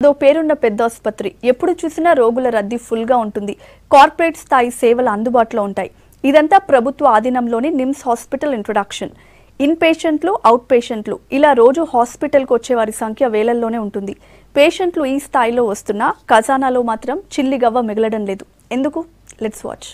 దో పేరున్న పెద్ద ఆసుపత్రి ఎప్పుడు చూసినా రోగుల రద్దీ ఫుల్గా ఉంటుంది కార్పొరేట్ స్థాయి సేవలు అందుబాటులో ఉంటాయి ఇదంతా ప్రభుత్వ ఆధీనంలోని నిమ్స్ హాస్పిటల్ ఇంట్రొడక్షన్ ఇన్ పేషెంట్లు అవుట్ పేషెంట్లు ఇలా రోజు హాస్పిటల్కి వచ్చే వారి సంఖ్య వేలల్లోనే ఉంటుంది పేషెంట్లు ఈ స్థాయిలో వస్తున్నా ఖజానాలో మాత్రం చిల్లిగవ్వ మిగలడం లేదు ఎందుకు లెట్స్ వాచ్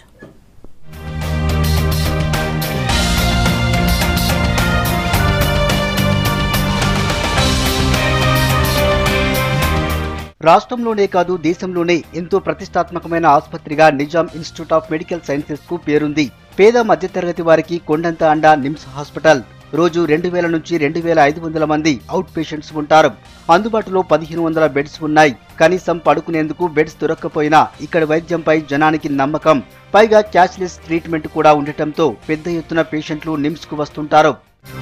రాష్ట్రంలోనే కాదు దేశంలోనే ఎంతో ప్రతిష్టాత్మకమైన ఆసుపత్రిగా Nizam institute of medical sciences కు పేరుంది పేద మధ్యతరగతి వారికి కొండంత అండ నిమ్స్ హాస్పిటల్ రోజు రెండు వేల నుంచి రెండు వేల ఐదు వందల మంది అవుట్ పేషెంట్స్ ఉంటారు అందుబాటులో పదిహేను వందల బెడ్స్ ఉన్నాయి కనీసం పడుకునేందుకు బెడ్స్ దొరక్కపోయినా ఇక్కడ వైద్యంపై జనానికి నమ్మకం పైగా క్యాష్లెస్ ట్రీట్మెంట్ కూడా ఉండటంతో పెద్ద ఎత్తున పేషెంట్లు నిమ్స్ కు వస్తుంటారు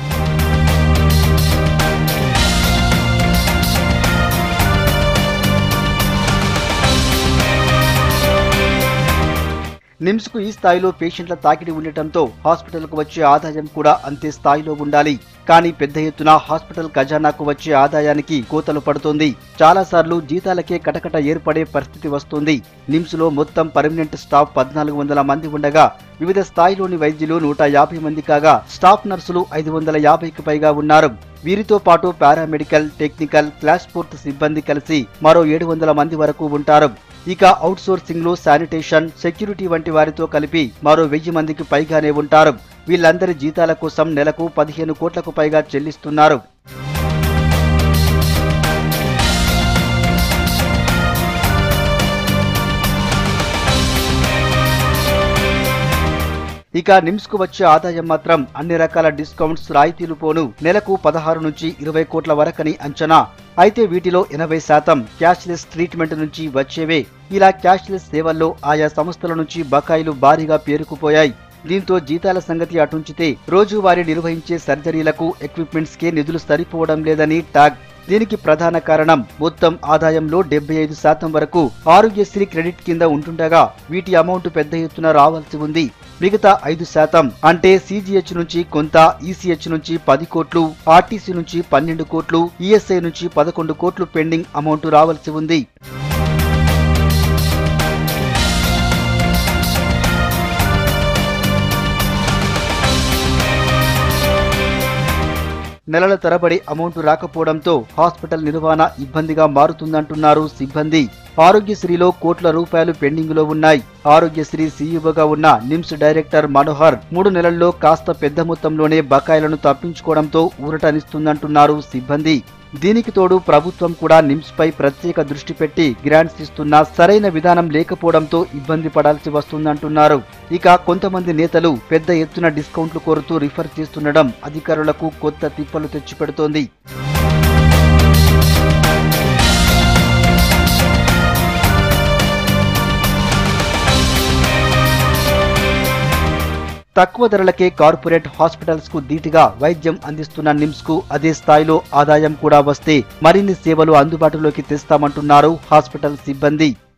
నిమ్స్ కు ఈ స్థాయిలో పేషెంట్ల తాకిడి ఉండటంతో హాస్పిటల్ కు వచ్చే ఆదాయం కూడా అంతే స్థాయిలో ఉండాలి కానీ పెద్ద ఎత్తున హాస్పిటల్ ఖజానాకు వచ్చే ఆదాయానికి కోతలు పడుతోంది చాలా సార్లు జీతాలకే కటకట ఏర్పడే పరిస్థితి వస్తుంది నిమ్స్ లో మొత్తం పర్మనెంట్ స్టాఫ్ పద్నాలుగు వందల మంది ఉండగా వివిధ స్థాయిలోని వైద్యులు నూట యాభై మంది కాగా స్టాఫ్ నర్సులు ఐదు వందల యాభైకి పైగా ఉన్నారు వీరితో పాటు పారామెడికల్ టెక్నికల్ క్లాస్ ఫోర్త్ సిబ్బంది కలిసి మరో ఏడు వందల మంది వరకు ఉంటారు ఇక అవుట్ సోర్సింగ్ లో శానిటేషన్ సెక్యూరిటీ వంటి వారితో కలిపి మరో వెయ్యి మందికి పైగానే ఉంటారు వీళ్ళందరి జీతాల కోసం నెలకు పదిహేను కోట్లకు పైగా చెల్లిస్తున్నారు ఇక నిమ్స్ కు వచ్చే ఆదాయం మాత్రం అన్ని రకాల డిస్కౌంట్స్ రాయితీలు పోను నెలకు పదహారు నుంచి ఇరవై కోట్ల వరకని అంచనా అయితే వీటిలో ఎనభై శాతం క్యాష్లెస్ ట్రీట్మెంట్ నుంచి వచ్చేవే ఇలా క్యాష్లెస్ సేవల్లో ఆయా సంస్థల నుంచి బకాయిలు భారీగా పేరుకుపోయాయి దీంతో జీతాల సంగతి అటుంచితే రోజువారీ నిర్వహించే సర్జరీలకు ఎక్విప్మెంట్స్ కే నిధులు సరిపోవడం లేదని టాగ్ దీనికి ప్రధాన కారణం మొత్తం ఆదాయంలో డెబ్బై ఐదు శాతం వరకు ఆరోగ్యశ్రీ క్రెడిట్ కింద ఉంటుండగా వీటి అమౌంట్ పెద్ద ఎత్తున రావాల్సి ఉంది మిగతా ఐదు శాతం అంటే సీజీహెచ్ నుంచి కొంత ఈసీహెచ్ నుంచి పది కోట్లు ఆర్టీసీ నుంచి పన్నెండు కోట్లు ఈఎస్ఐ నుంచి పదకొండు కోట్లు పెండింగ్ అమౌంట్ రావాల్సి ఉంది నెలల తరబడి అమౌంట్ రాకపోవడంతో హాస్పిటల్ నిర్వహణ ఇబ్బందిగా మారుతుందంటున్నారు సిబ్బంది ఆరోగ్యశ్రీలో కోట్ల రూపాయలు పెండింగ్ లో ఉన్నాయి ఆరోగ్యశ్రీ సీఈఓగా ఉన్న నిమ్స్ డైరెక్టర్ మనోహర్ మూడు నెలల్లో కాస్త పెద్ద మొత్తంలోనే బకాయిలను తప్పించుకోవడంతో ఊరటనిస్తుందంటున్నారు సిబ్బంది దీనికి తోడు ప్రభుత్వం కూడా నిమ్స్ పై ప్రత్యేక దృష్టి పెట్టి గ్రాంట్స్ ఇస్తున్నా సరైన విధానం లేకపోవడంతో ఇబ్బంది పడాల్సి వస్తుందంటున్నారు ఇక కొంతమంది నేతలు పెద్ద ఎత్తున డిస్కౌంట్లు కోరుతూ రిఫర్ చేస్తుండడం అధికారులకు కొత్త తిప్పలు తెచ్చిపెడుతోంది తక్కువ ధరలకే కార్పొరేట్ హాస్పిటల్స్ కు ధీటుగా వైద్యం అందిస్తున్న నిమ్స్ కు అదే స్థాయిలో ఆదాయం కూడా వస్తే మరిన్ని సేవలు అందుబాటులోకి తెస్తామంటున్నారు హాస్పిటల్ సిబ్బంది